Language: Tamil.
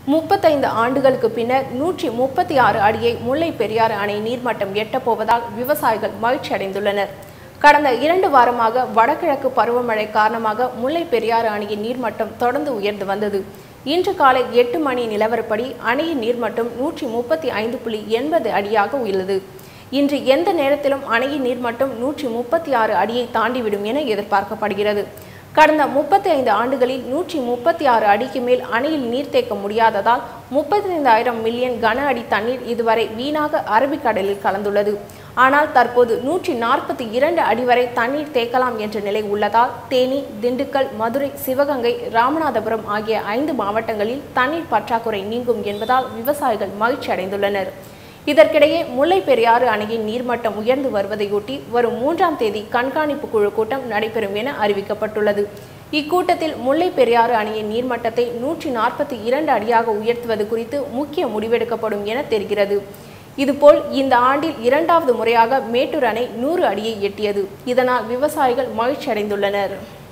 முப்பத்தைந்து ஆண்டுகளுக்கு பின்னர் நூற்றி முப்பத்தி ஆறு அடியை முல்லை பெரியாறு அணை நீர்மட்டம் எட்டப்போவதால் விவசாயிகள் மகிழ்ச்சி அடைந்துள்ளனர் கடந்த இரண்டு வாரமாக வடகிழக்கு பருவமழை காரணமாக முல்லை பெரியாறு அணையின் நீர்மட்டம் தொடர்ந்து உயர்ந்து வந்தது இன்று காலை எட்டு மணி நிலவரப்படி அணையின் நீர்மட்டம் நூற்றி முப்பத்தி ஐந்து புள்ளி எண்பது அடியாக உள்ளது இன்று எந்த நேரத்திலும் அணையின் நீர்மட்டம் நூற்றி முப்பத்தி ஆறு அடியை தாண்டிவிடும் என எதிர்பார்க்கப்படுகிறது கடந்த முப்பத்தி ஐந்து ஆண்டுகளில் நூற்றி முப்பத்தி ஆறு அடிக்கு மேல் அணையில் நீர் தேக்க முடியாததால் முப்பத்தைந்தாயிரம் மில்லியன் கன அடி தண்ணீர் இதுவரை வீணாக அரபிக்கடலில் கலந்துள்ளது ஆனால் தற்போது நூற்றி நாற்பத்தி இரண்டு அடி வரை தண்ணீர் தேக்கலாம் என்ற நிலை உள்ளதால் தேனி திண்டுக்கல் மதுரை சிவகங்கை ராமநாதபுரம் ஆகிய ஐந்து மாவட்டங்களில் தண்ணீர் பற்றாக்குறை நீங்கும் என்பதால் விவசாயிகள் மகிழ்ச்சி அடைந்துள்ளனர் இதற்கிடையே முல்லை பெரியாறு அணையின் நீர்மட்டம் உயர்ந்து வருவதையொட்டி வரும் மூன்றாம் தேதி கண்காணிப்பு குழு கூட்டம் நடைபெறும் என அறிவிக்கப்பட்டுள்ளது இக்கூட்டத்தில் முல்லை பெரியாறு அணையின் நீர்மட்டத்தை நூற்றி நாற்பத்தி இரண்டு அடியாக உயர்த்துவது குறித்து முக்கிய முடிவெடுக்கப்படும் என தெரிகிறது இதுபோல் இந்த ஆண்டில் இரண்டாவது முறையாக மேட்டூர் அணை நூறு அடியை எட்டியது இதனால் விவசாயிகள் மகிழ்ச்சி அடைந்துள்ளனர்